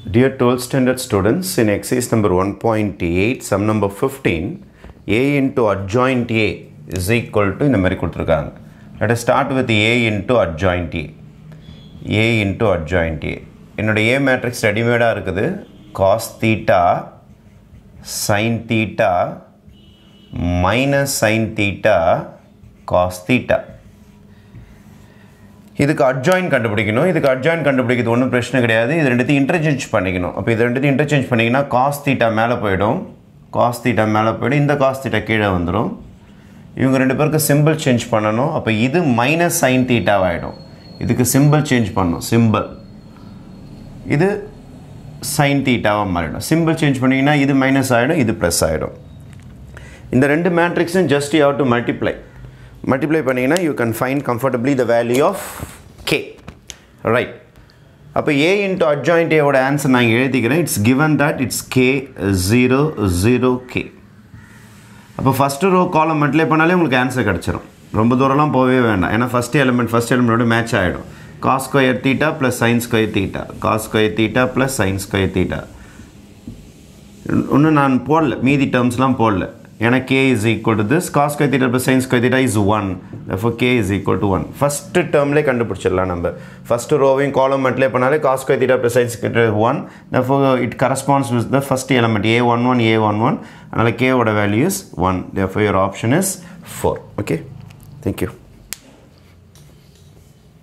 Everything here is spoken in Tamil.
Dear 12th standard students, in exercise number 1.8, sum number 15, a into adjoint a is equal to இந்த மாதிரி கொடுத்துருக்காங்க let us start with a into adjoint a a into adjoint a என்னோட a matrix ரெடிமேடாக இருக்குது cos theta sin theta minus sin theta cos theta இதுக்கு அட்ஜாயின் கண்டுபிடிக்கணும் இதுக்கு அட்ஜாயின் கண்டுபிடிக்கிறது ஒன்றும் பிரச்சனை கிடையாது இது ரெண்டுத்தையும் இன்டர்சேஞ்ச் பண்ணிக்கணும் அப்போ இது ரெண்டுத்தையும் இன்டர்சேஞ்ச் பண்ணிங்கன்னா காஸ் தீட்டா மேலே போயிடும் காஸ் தீட்டா மேலே போயிடும் இந்த காஸ் தீட்டா கீழே வந்துடும் இவங்க ரெண்டு பேருக்கு சிம்பிள் சேஞ்ச் பண்ணணும் அப்போ இது மைனஸ் சைன் தீட்டாவாகிடும் இதுக்கு சிம்பிள் சேஞ்ச் பண்ணணும் சிம்பிள் இது சைன் தீட்டாவாக மாறிடும் சிம்பிள் சேஞ்ச் பண்ணிங்கன்னா இது மைனஸ் ஆகிடும் இது ப்ளஸ் ஆகிடும் இந்த ரெண்டு மேட்ரிக்ஸும் just you have to multiply multiply பண்ணிங்கன்னா you can find comfortably the value of K right அப்போ ஏ இன்ட்டு அட்ஜாயிண்ட் ஏவோட ஆன்சர் நான் எழுதிக்கிறேன் it's given that it's K zero zero K அப்போ ஃபஸ்ட்டு ரோ காலம் மல்டிப்ளை பண்ணாலே உங்களுக்கு ஆன்சர் கிடச்சிரும் ரொம்ப தூரம்லாம் போகவே வேண்டாம் ஏன்னா ஃபஸ்ட் எலிமெண்ட் ஃபஸ்ட் எலிமெண்ட்டோட மேட்ச் ஆகிடும் cos square theta plus sine square theta cos square theta plus sine square theta இன்னும் நான் போடல மீதி டேர்ம்ஸ்லாம் போடல ஏன்னா K is equal to this cos square theta plus sine square theta is one therefore K is equal to one first டேர்ம்லேயே கண்டுபிடிச்சிடலாம் நம்ம ஃபஸ்ட்டு ரோவையும் காலம் மல்டிப்ளை பண்ணாலே cos square theta plus sine square one therefore it corresponds with the first element A one one A one one அதனால் கேவோட value is one therefore your option is four okay thank you